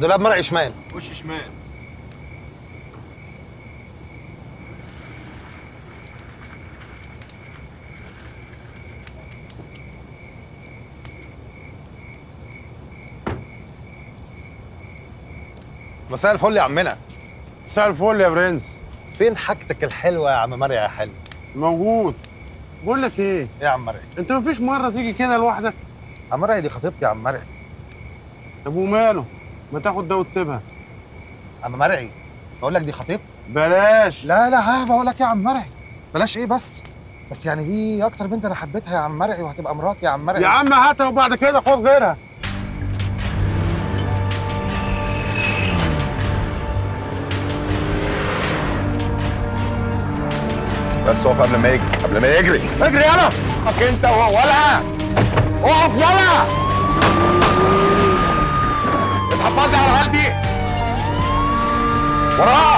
دولاب مرعي شمال وش شمال مساء الفل يا عمنا مساء الفل يا برنس فين حاجتك الحلوه يا عم مرعي يا حلو موجود بقول لك ايه ايه يا عم مرعي انت مفيش مره تيجي كده لوحدك عم مرعي دي خطيبتي يا عم مرعي طب وماله ما تاخد ده وتسيبها عم مرعي بقول لك دي خطيبتي بلاش لا لا ها بقول لك يا عم مرعي بلاش ايه بس بس يعني دي اكتر بنت انا حبيتها يا عم مرعي وهتبقى مراتي يا عم مرعي يا عم هاتها وبعد كده خد غيرها بس اقف قبل ما يجري قبل ما يجري اجري يلا اقف انت وهو ولا اقف يلا اتحفظي على قلبي وراه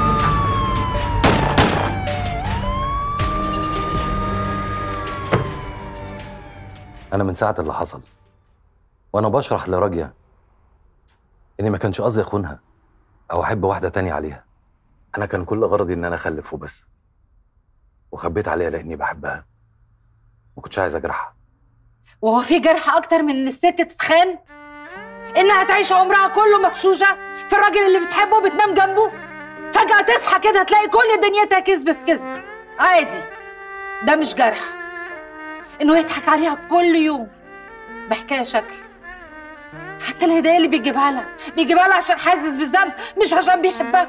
أنا من ساعة اللي حصل وأنا بشرح لراجية إني ما كانش قصدي أخونها أو أحب واحدة تانية عليها أنا كان كل غرضي إن أنا أخلف وبس وخبيت عليها لأني بحبها ما كنتش عايز أجرحها وهو في جرح اكتر من ان الست تتخان انها تعيش عمرها كله مغشوشه في الراجل اللي بتحبه وبتنام جنبه فجاه تصحى كده تلاقي كل دنيتها كذب في كذب عادي ده مش جرح انه يضحك عليها كل يوم بحكايه شكل حتى الهدايا اللي بيجيبها لها بيجيبها لها عشان حاسس بالذنب مش عشان بيحبها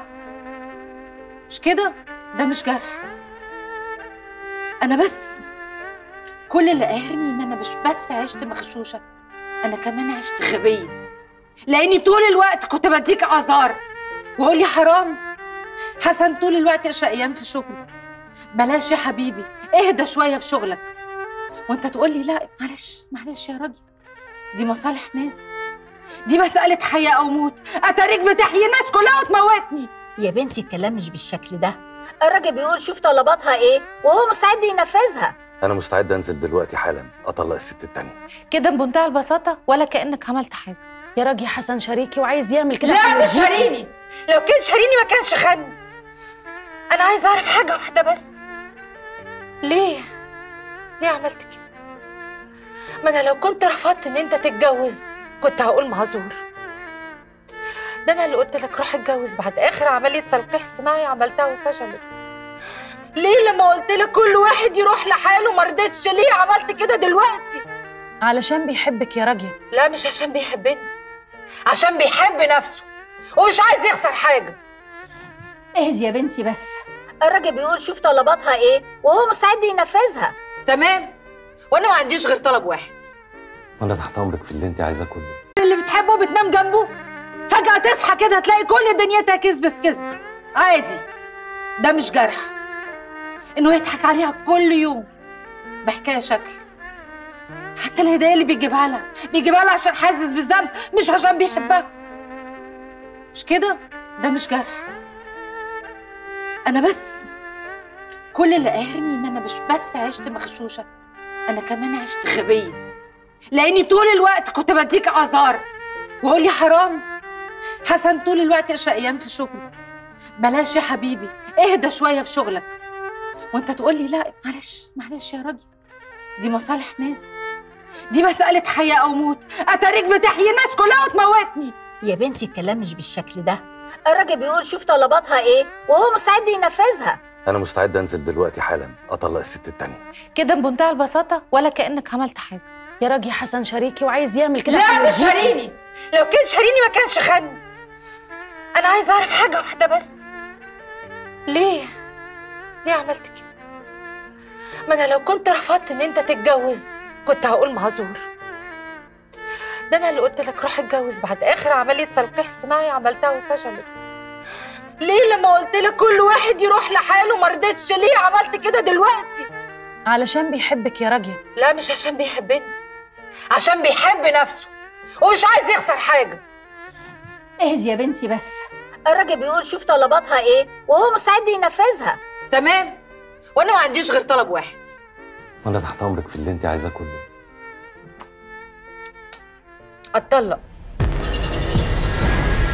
مش كده ده مش جرح انا بس كل اللي قاهرني ان انا مش بس عشت مغشوشه انا كمان عشت غبيه لاني طول الوقت كنت بديك اعذار واقول لي حرام حسن طول الوقت شقيان في شغله بلاش يا حبيبي اهدى شويه في شغلك وانت تقول لي لا معلش معلش يا راجل دي مصالح ناس دي مسألة حياة أو موت أتاريك بتحيي الناس كلها وتموتني يا بنتي الكلام مش بالشكل ده الراجل بيقول شوف طلباتها ايه وهو مستعد ينفذها أنا مستعد أنزل دلوقتي حالا أطلق الست التانية كده بمنتهى البساطة ولا كأنك عملت حاجة يا راجل حسن شريكي وعايز يعمل كده لا عشان مش يرضيكي. شاريني لو كان شاريني ما كانش خدني انا عايزه اعرف حاجه واحده بس ليه ليه عملت كده ما انا لو كنت رفضت ان انت تتجوز كنت هقول معذور ده انا اللي قلت لك روح اتجوز بعد اخر عمليه تلقيح صناعي عملتها وفشلت ليه لما قلت لك كل واحد يروح لحاله ما رضيتش ليه عملت كده دلوقتي علشان بيحبك يا راجل لا مش عشان بيحبني عشان بيحب نفسه ومش عايز يخسر حاجه اهدي يا بنتي بس الراجل بيقول شوف طلباتها ايه وهو مستعد ينفذها تمام وانا ما عنديش غير طلب واحد وأنا تحت أمرك في اللي أنت عايزاه كله اللي بتحبه وبتنام جنبه فجأة تصحى كده تلاقي كل دنيتها كذب في كذب عادي ده مش جرح انه يضحك عليها كل يوم بحكايه شكل حتى الهدايا اللي بيجيبها لها بيجيبها لها عشان حاسس بالذنب مش عشان بيحبها مش كده ده مش جرح انا بس كل اللي قاهرني ان انا مش بس عشت مغشوشه انا كمان عشت غبيه لاني طول الوقت كنت بديك اعذار واقول لي حرام حسن طول الوقت شقيان في شغله بلاش يا حبيبي اهدى شويه في شغلك وانت تقول لي لا معلش معلش يا راجل دي مصالح ناس دي مسألة حياة أو موت أتاريك بتحيي الناس كلها وتموتني يا بنتي الكلام مش بالشكل ده الراجل بيقول شوف طلباتها ايه وهو مستعد ينفذها أنا مستعد أنزل دلوقتي حالا أطلق الست التانية كده بمنتهى البساطة ولا كأنك عملت حاجة يا راجل حسن شريكي وعايز يعمل كده عشان لا مش يرضيكي. شاريني لو كان شاريني ما كانش خدني انا عايزه اعرف حاجه واحده بس ليه ليه عملت كده ما انا لو كنت رفضت ان انت تتجوز كنت هقول معذور ده انا اللي قلت لك روح اتجوز بعد اخر عمليه تلقيح صناعي عملتها وفشلت ليه لما قلت لك كل واحد يروح لحاله ما رضيتش ليه عملت كده دلوقتي علشان بيحبك يا راجل لا مش عشان بيحبني عشان بيحب نفسه ومش عايز يخسر حاجه اهدي يا بنتي بس الراجل بيقول شوف طلباتها ايه وهو مستعد ينفذها تمام وانا ما عنديش غير طلب واحد وأنا تحت أمرك في اللي أنت عايزاه كله اتطلق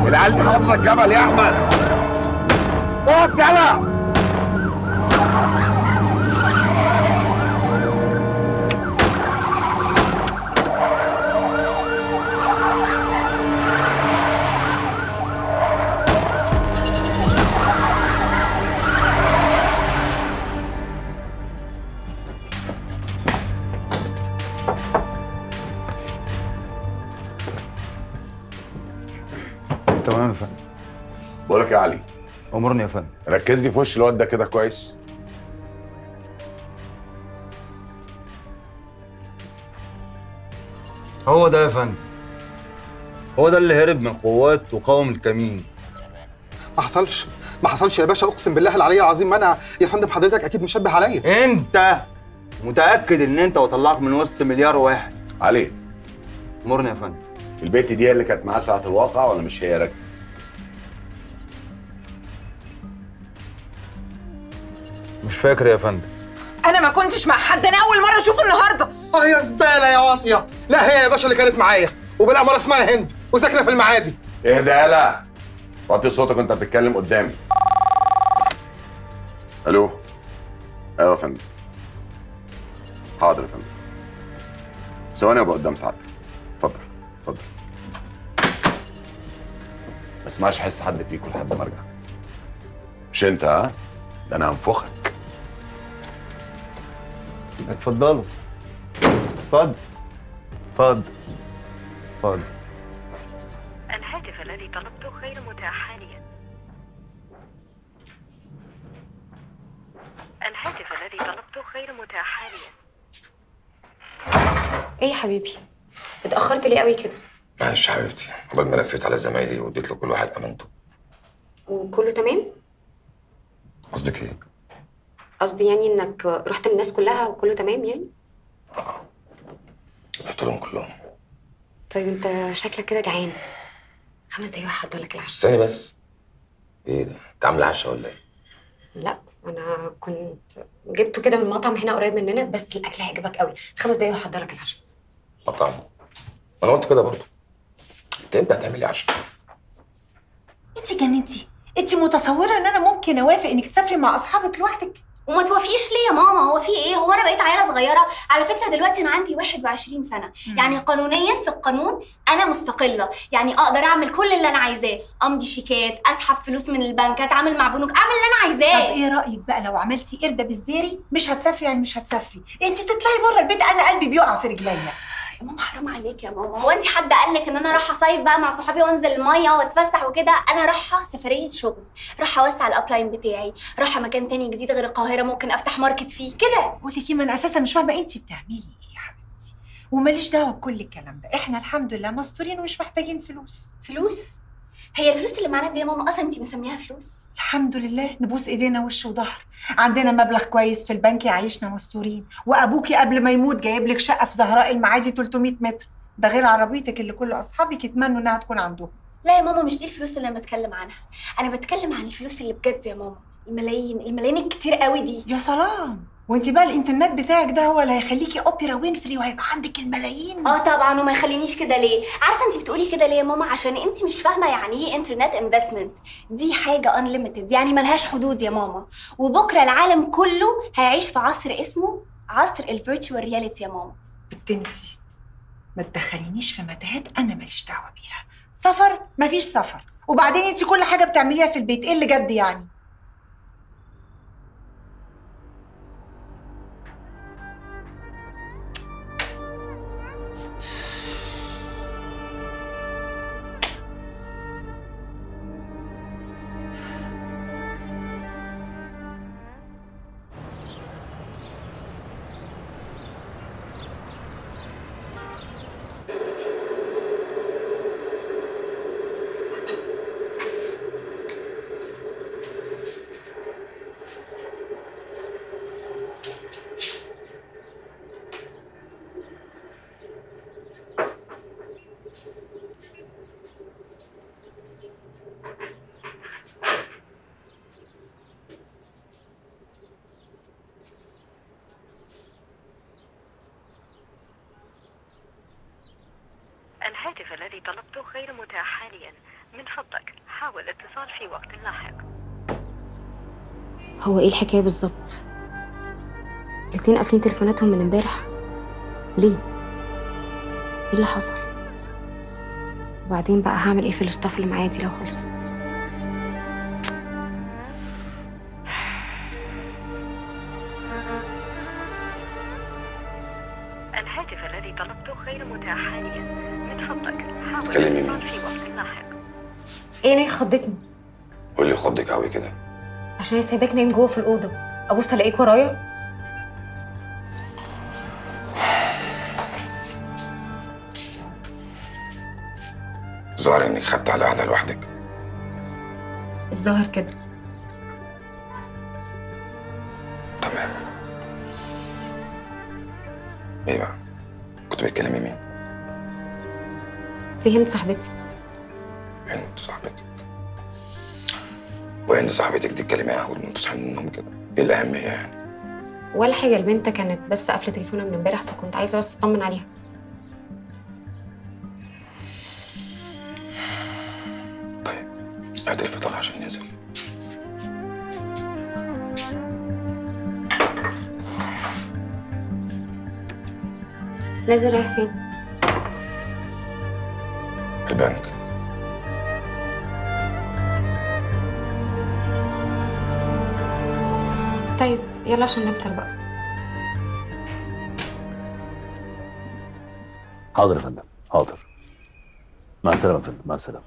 العيال دي حافظه الجبل يا احمد اقف يلا تمام يا فندم بقول لك يا علي امرني يا فندم ركز لي في وش الواد ده كده كويس هو ده يا فندم هو ده اللي هرب من قوات وقاوم الكمين ما حصلش ما حصلش يا باشا اقسم بالله العلي العظيم ما انا يا فندم حضرتك اكيد مشبه عليا انت متاكد ان انت وطلعك من وسط مليار واحد علي امرني يا فندم البت دي هي اللي كانت معاه ساعه الواقع ولا مش هي ركز مش فاكر يا فندم انا ما كنتش مع حد انا اول مره اشوفه النهارده اه يا زباله يا واطيه لا هي يا باشا اللي كانت معايا وبالاماره اسمها هند وساكنه في المعادي اهدى يالا وطي صوتك وانت بتتكلم قدامي الو ايوه يا فندم حاضر يا فندم ثواني وابقى قدام سعادتك اتفضل اتفضل ما اسمعش حس حد فيكم لحد ما ارجع مش انت ها ده انا هنفخك اتفضلوا اتفضل اتفضل اتفضل الهاتف الذي طلبته غير متاح حاليا الهاتف الذي طلبته غير متاح حاليا ايه يا حبيبي اتأخرت ليه قوي كده معلش يا حبيبتي قبل ما لفيت على زمايلي واديت لكل واحد امانته وكله تمام قصدك ايه؟ قصدي يعني انك رحت للناس كلها وكله تمام يعني رحت لهم كلهم طيب انت شكلك كده جعان خمس دقايق وهحضر لك العشاء استني بس ايه ده؟ انت عامله عشاء ولا ايه؟ لا انا كنت جبته كده من مطعم هنا قريب مننا بس الاكل هيعجبك قوي خمس دقايق وهحضر لك العشاء مطعم انا قلت كده برضه انت امتى هتعملي عشاء؟ انت جننتي انت متصوره ان انا ممكن اوافق انك تسافري مع اصحابك لوحدك وما توافقيش ليه يا ماما هو في ايه هو انا بقيت عيله صغيره على فكره دلوقتي انا عندي 21 سنه مم. يعني قانونيا في القانون انا مستقله يعني اقدر اعمل كل اللي انا عايزاه امضي شيكات اسحب فلوس من البنك اتعامل مع بنوك اعمل اللي انا طب عايزاه ايه رايك بقى لو عملتي قرده بزداري مش هتسافري يعني مش هتسافري انت بتطلعي بره البيت انا قلبي بيقع في رجليا يا ماما حرام عليك يا ماما هو انت حد قال لك ان انا رايحه اصيف بقى مع صحابي وانزل الميه واتفسح وكده انا رايحه سفريه شغل رايحه اوسع الابلاين بتاعي رايحه مكان تاني جديد غير القاهره ممكن افتح ماركت فيه كده بقول لك ايه ما انا اساسا مش فاهمه انت بتعملي ايه يا حبيبتي وماليش دعوه بكل الكلام ده احنا الحمد لله مستورين ومش محتاجين فلوس فلوس هي الفلوس اللي معانا دي يا ماما اصلا انت مسميها فلوس الحمد لله نبوس ايدينا وش وظهر عندنا مبلغ كويس في البنك يعيشنا مستورين وابوكي قبل ما يموت جايب لك شقه في زهراء المعادي 300 متر ده غير عربيتك اللي كل اصحابك يتمنوا انها تكون عندهم لا يا ماما مش دي الفلوس اللي انا بتكلم عنها انا بتكلم عن الفلوس اللي بجد يا ماما الملايين الملايين الكتير قوي دي يا سلام وانت بقى الانترنت بتاعك ده هو اللي هيخليكي اوبرا وينفري وهيبقى عندك الملايين اه طبعا وما يخلينيش كده ليه عارفه انت بتقولي كده ليه يا ماما عشان انت مش فاهمه يعني ايه انترنت انفستمنت دي حاجه انليميتد يعني ملهاش حدود يا ماما وبكره العالم كله هيعيش في عصر اسمه عصر الفيرتشوال رياليتي يا ماما بنتي ما تدخلينيش في متاهات انا ماليش دعوه بيها سفر مفيش سفر وبعدين انت كل حاجه بتعمليها في البيت ايه اللي جد يعني الهاتف الذي طلبته غير متاح حاليا من فضلك حاول الاتصال في وقت لاحق هو ايه الحكايه بالظبط الاتنين قافلين تليفوناتهم من امبارح ليه ايه اللي حصل وبعدين بقى هعمل ايه في الاستاف اللي معايا دي لو خلصت الهاتف الذي طلبته غير متاح حاليا من فضلك حاول تكلمي الاتصال في وقت لاحق ايه ناير خضتني قول لي خضك قوي كده عشان هي سايباك نايم جوه في الاوضه ابص الاقيك ورايا ظاهر انك خدت على قاعده لوحدك الظاهر كده تمام ايه بقى كنت بتكلمي مين دي هند صاحبتي هند صاحبتك وهند صاحبتك دي تكلميها اول ما تصحي من النوم كده ايه الاهميه يعني ولا حاجه البنت كانت بس قافله تليفونها من امبارح فكنت عايزه بس اطمن عليها هات الفطار عشان ننزل نازل رايح فين البنك طيب يلا عشان نفطر بقى حاضر يا فندم حاضر مع السلامه يا فندم مع السلامه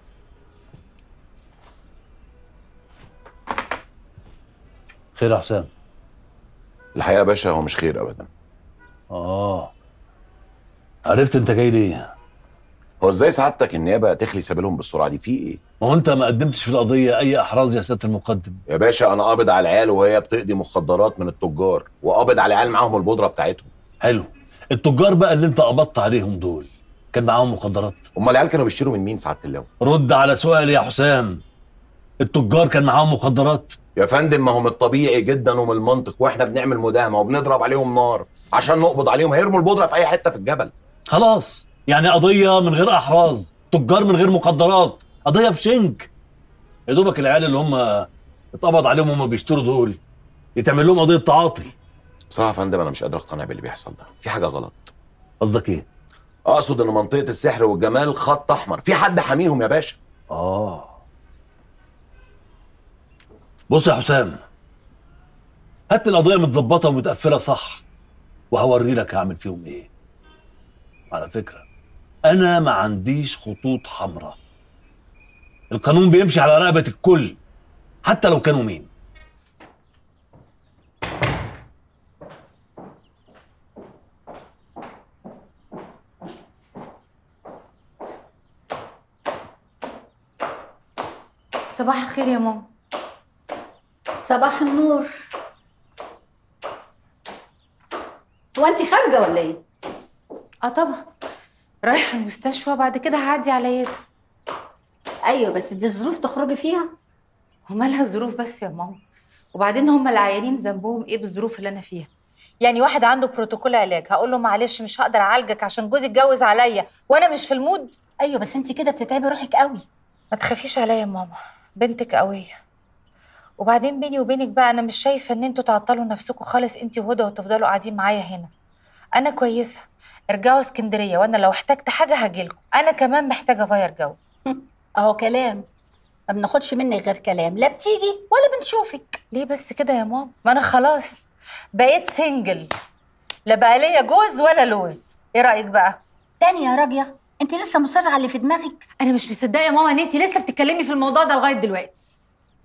خير يا حسام الحقيقه يا باشا هو مش خير ابدا اه عرفت انت جاي ليه هو ازاي سعادتك النيابه تخلي سبيلهم بالسرعه دي في ايه ما هو انت ما قدمتش في القضيه اي احراز يا سياده المقدم يا باشا انا قابض على العيال وهي بتقضي مخدرات من التجار وقابض على العيال معاهم البودره بتاعتهم حلو التجار بقى اللي انت قبضت عليهم دول كان معاهم مخدرات امال العيال كانوا بيشتروا من مين سعاده اللواء رد على سؤالي يا حسام التجار كان معاهم مخدرات يا فندم ما هو من الطبيعي جدا ومن المنطق واحنا بنعمل مداهمه وبنضرب عليهم نار عشان نقبض عليهم هيرموا البودره في اي حته في الجبل خلاص يعني قضيه من غير احراز تجار من غير مخدرات قضيه في شنك يا دوبك العيال اللي هم اتقبض عليهم وهم بيشتروا دول يتعمل لهم قضيه تعاطي بصراحه يا فندم انا مش قادر اقتنع باللي بيحصل ده في حاجه غلط قصدك ايه اقصد ان منطقه السحر والجمال خط احمر في حد حاميهم يا باشا اه بص يا حسام هات القضيه متظبطه ومتقفله صح وهوري لك هعمل فيهم ايه على فكره انا ما عنديش خطوط حمراء القانون بيمشي على رقبه الكل حتى لو كانوا مين صباح الخير يا ماما صباح النور هو انت خارجه ولا ايه اه طبعا رايحه المستشفى بعد كده هعدي على يدا ايوه بس دي ظروف تخرجي فيها ومالها الظروف بس يا ماما وبعدين هم العيانين ذنبهم ايه بالظروف اللي انا فيها يعني واحد عنده بروتوكول علاج هقول له معلش مش هقدر اعالجك عشان جوزي اتجوز عليا وانا مش في المود ايوه بس انت كده بتتعبي روحك قوي ما تخافيش عليا يا ماما بنتك قويه وبعدين بيني وبينك بقى انا مش شايفه ان انتوا تعطلوا نفسكم خالص انت وهدى وتفضلوا قاعدين معايا هنا انا كويسه ارجعوا اسكندريه وانا لو احتجت حاجه هجيلكم انا كمان محتاجه اغير جو اهو كلام ما بناخدش منك غير كلام لا بتيجي ولا بنشوفك ليه بس كده يا ماما ما انا خلاص بقيت سنجل لا بقى ليا جوز ولا لوز ايه رايك بقى تاني يا راجيه انت لسه مصره على اللي في دماغك انا مش مصدقه يا ماما ان انت لسه بتتكلمي في الموضوع ده لغايه دلوقتي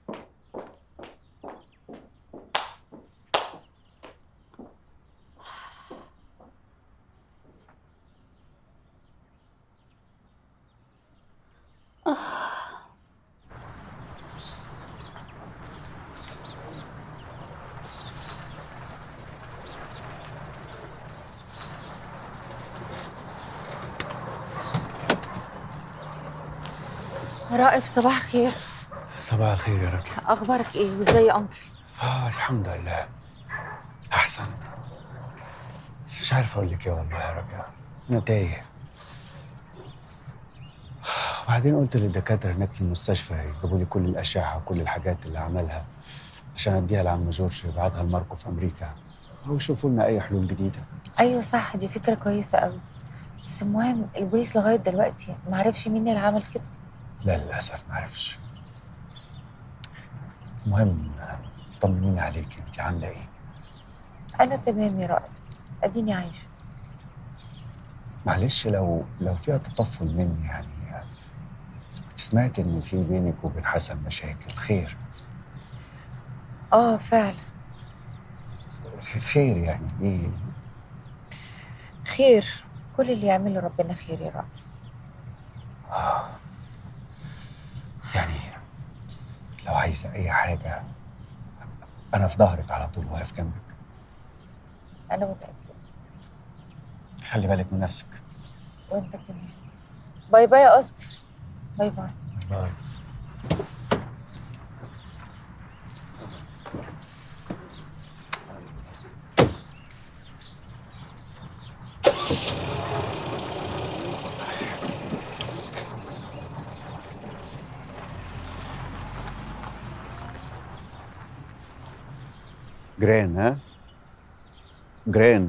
رائف صباح الخير صباح الخير يا راجل اخبارك ايه وازاي يا انكل اه الحمد لله احسن بس مش عارف اقول لك ايه والله يا راجل انا تايه بعدين قلت للدكاتره هناك في المستشفى يجيبوا لي كل الاشعه وكل الحاجات اللي عملها عشان اديها لعم جورج يبعتها لماركو في امريكا او يشوفوا لنا اي حلول جديده ايوه صح دي فكره كويسه قوي بس المهم البوليس لغايه دلوقتي ما عرفش مين اللي عمل كده لا للاسف ما عرفش المهم طمنيني عليك انت عامله ايه انا تمام يا رائد اديني عايشه معلش لو لو فيها تطفل مني يعني كنت سمعت ان في بينك وبين حسن مشاكل خير اه فعلا في خير يعني ايه خير كل اللي يعمله ربنا خير يا رائد آه. يعني لو عايزه اي حاجه انا في ظهرك على طول واقف جنبك انا متاكده خلي بالك من نفسك وانت كمان باي باي يا اوسكار باي باي باي جرين ها جرين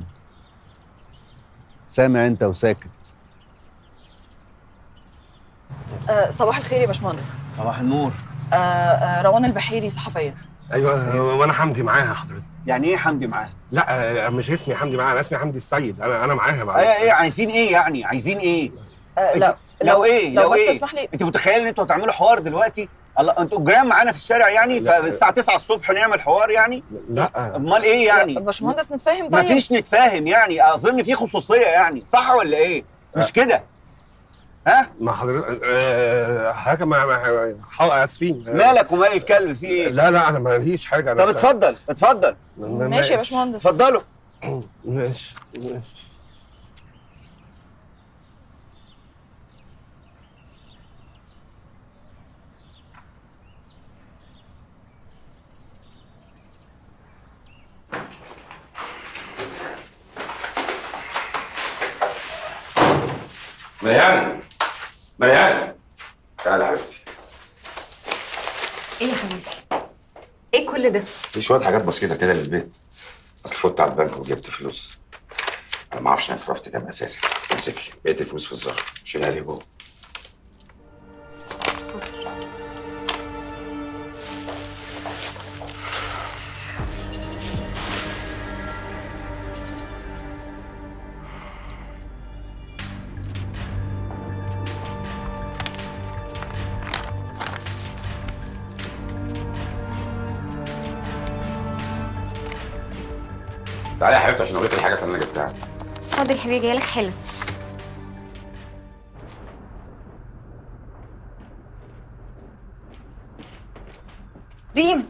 سامع انت وساكت آه صباح الخير يا باشمهندس صباح النور آه آه روان البحيري صحفيه ايوه وانا حمدي معاها حضرتك يعني ايه حمدي معاها؟ لا آه، مش اسمي حمدي معاها انا اسمي حمدي السيد انا انا معاها معلش ايه ايه عايزين ايه يعني عايزين ايه آه لا لو ايه لو لو بس ايه تسمح لي انت متخيل ان انتوا هتعملوا حوار دلوقتي الله انتوا جيران معانا في الشارع يعني لا. فالساعه 9 الصبح نعمل حوار يعني لا امال ايه يعني باشمهندس نتفاهم طيب مفيش نتفاهم يعني اظن في خصوصيه يعني صح ولا ايه مش كده ها ما حضرتك آه، حاجه ما ما- حا- اسفين مالك ومال الكلب في ايه لا لا انا ماليش حاجه أنا طب اتفضل اتفضل ماشي يا باشمهندس اتفضلوا ماشي ماشي مريان مريان تعالى يا حبيبتي ايه يا حبيبي ايه كل ده في شويه حاجات بسيطه كده للبيت اصل فوت على البنك وجبت فلوس انا ما اعرفش انا صرفت كام اساسا امسكي بقيت الفلوس في الظرف شيلها لي جوه تعالى يا حبيبتي عشان اوريك الحاجات اللي انا جبتها حاضر يا حبيبي جايلك حالا ريم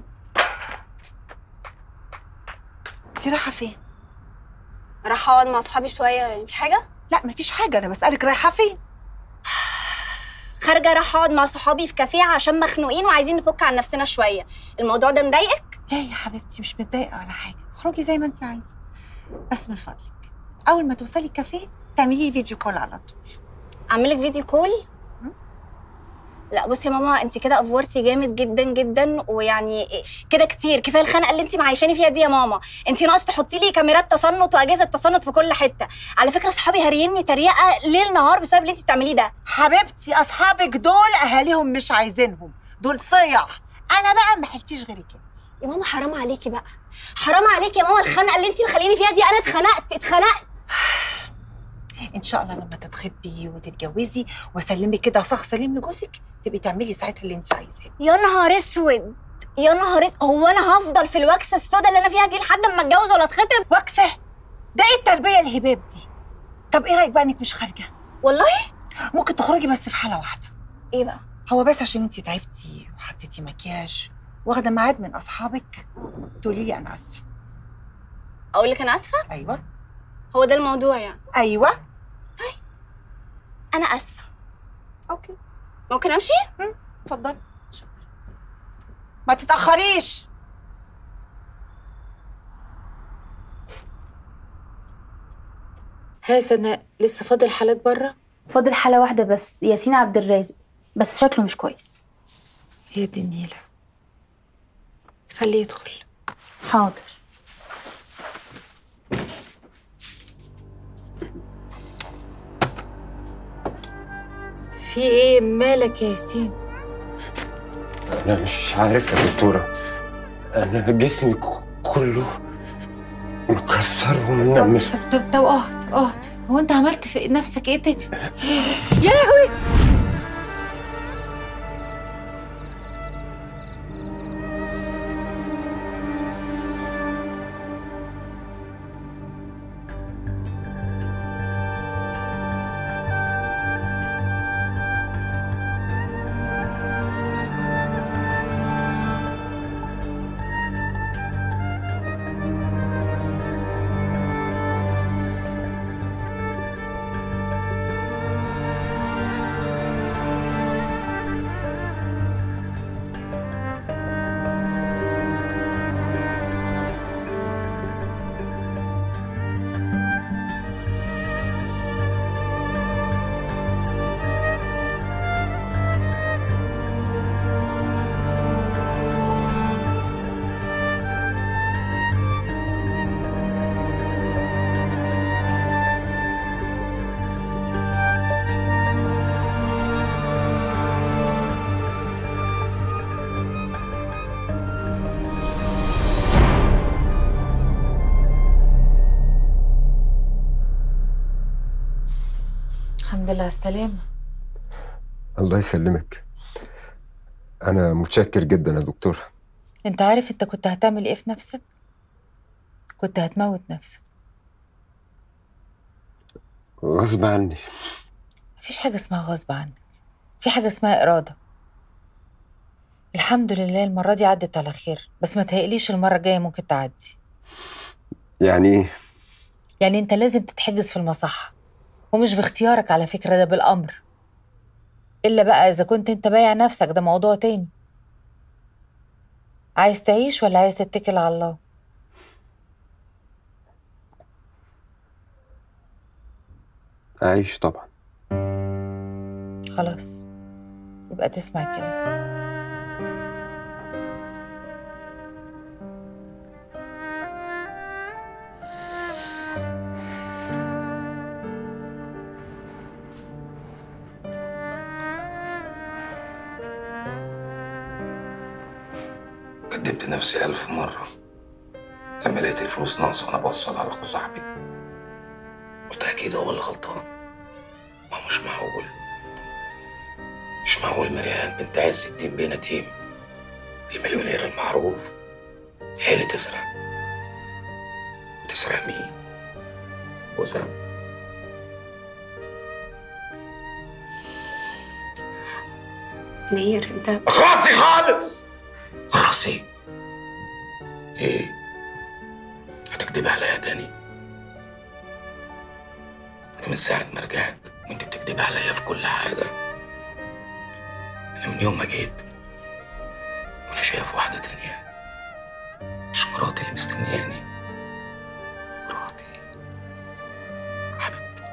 انت رايحه فين راح اقعد مع صحابي شويه يعني في حاجه لا مفيش حاجه انا بسالك رايحه فين خارجه راح اقعد مع صحابي في كافيه عشان مخنوقين وعايزين نفك عن نفسنا شويه الموضوع ده مضايقك لا يا حبيبتي مش متضايقه ولا حاجه اخرجي زي ما انت عايزه بس من فضلك اول ما توصلي الكافيه تعملي لي فيديو كول على طول اعمل لك فيديو كول لا بصي يا ماما انت كده افورتي جامد جدا جدا ويعني كده كتير كفايه الخنقه اللي انت معيشاني فيها دي يا ماما انت ناقص تحطي لي كاميرات تصنت واجهزه تصنت في كل حته على فكره اصحابي هاريني تريقه ليل نهار بسبب اللي انت بتعمليه ده حبيبتي اصحابك دول اهاليهم مش عايزينهم دول صيع انا بقى ما حلتيش غيرك انت يا ماما حرام عليكي بقى حرام عليكي يا ماما الخنقه اللي انت مخليني فيها دي انا اتخنقت اتخنقت ان شاء الله لما تتخطبي وتتجوزي واسلمك كده صخ سليم لجوزك تبقي تعملي ساعتها اللي انت عايزاه يا نهار اسود يا نهار اسود هو انا هفضل في الوكسه السودا اللي انا فيها دي لحد ما اتجوز ولا اتخطب وكسه ده ايه التربيه الهباب دي طب ايه رايك بقى انك مش خارجه والله ممكن تخرجي بس في حاله واحده ايه بقى هو بس عشان انت تعبتي وحطيتي مكياج واخده ميعاد من اصحابك تقولي لي انا اسفه اقول لك انا اسفه ايوه هو ده الموضوع يعني ايوه انا اسفه اوكي ممكن امشي اتفضلي ما تتاخريش ها سناء لسه فاضل حالات بره فاضل حالة واحدة بس ياسين عبد الرازق بس شكله مش كويس هي دي النيلة خليه يدخل حاضر في ايه مالك يا ياسين أنا مش عارف يا دكتورة أنا جسمي ك- كله مكسر ومنمل طب طب طب اقعد اقعد هو انت عملت في نفسك ايه تجري يا لهوي الحمد لله على السلامة الله يسلمك أنا متشكر جدا يا دكتورة انت عارف انت كنت هتعمل ايه في نفسك كنت هتموت نفسك غصب عني مفيش حاجة اسمها غصب عنك في حاجة اسمها إرادة الحمد لله المرة دي عدت على خير بس ما تهيأليش المرة الجاية ممكن تعدي يعني إيه؟ يعني انت لازم تتحجز في المصحة ومش باختيارك على فكرة ده بالأمر إلا بقى إذا كنت انت بايع نفسك ده موضوع تاني عايز تعيش ولا عايز تتكل على الله أعيش طبعا خلاص يبقى تسمع الكلام كدبت نفسي ألف مرة لما لقيت الفلوس ناقصة وأنا بوصل على أخو صاحبي قلت أكيد هو اللي غلطان ما هو مش معقول مش معقول مريان بنت عز الدين بيه نديم المليونير المعروف هي اللي تسرق تسرق مين؟ جوزها نير انت خلاصي خالص خلاصي ايه هتكدبي عليا تاني انت من ساعة ما رجعت وانت بتكدبي عليا في كل حاجة انا من يوم ما جيت وانا شايف واحدة تانية مش مراتي اللي مستنياني مراتي حبيبتي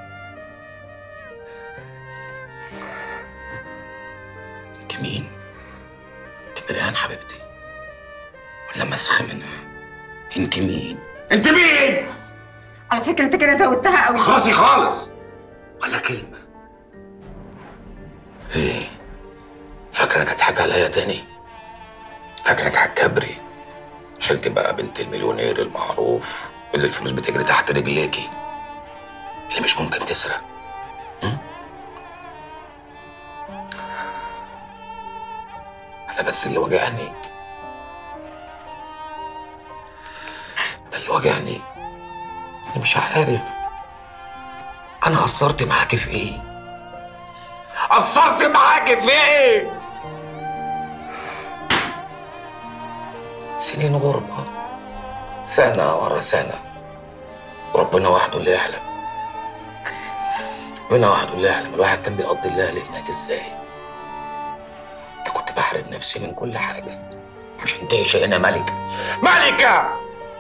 انت مين؟ انت مريان حبيبتي ولا مسخ منها انت مين؟ انت مين؟ على فكرة انت كده زودتها قوي خلاصي خالص ولا كلمة ايه فاكرة انك هتضحك عليا تاني فاكرة انك هتكبري عشان تبقى بنت المليونير المعروف اللي الفلوس بتجري تحت رجليكي اللي مش ممكن تسرق م? انا بس اللي وجعني ده اللي وجعني اني مش عارف انا قصرت معاكي في ايه قصرت معاكي في ايه سنين غربة سنة ورا سنة وربنا وحده اللي يعلم ربنا وحده اللي يعلم الواحد كان بيقضي الليالي هناك ازاي ده كنت بحرم نفسي من كل حاجة عشان تعيش هنا ملكة ملكة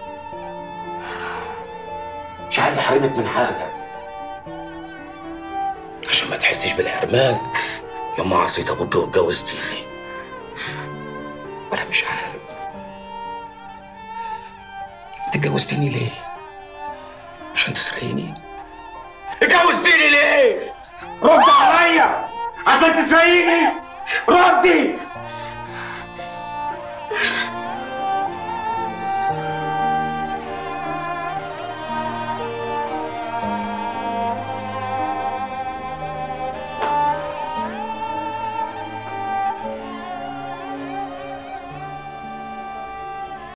مش عايز احرمك من حاجة عشان ما تحسيش بالحرمان يوم ما عصيت ابوك واتجوزتيني وانا مش عارف انت اتجوزتيني ليه؟ عشان تسرقيني؟ اتجوزتيني ليه؟ رد عليا عشان تسرقيني ردي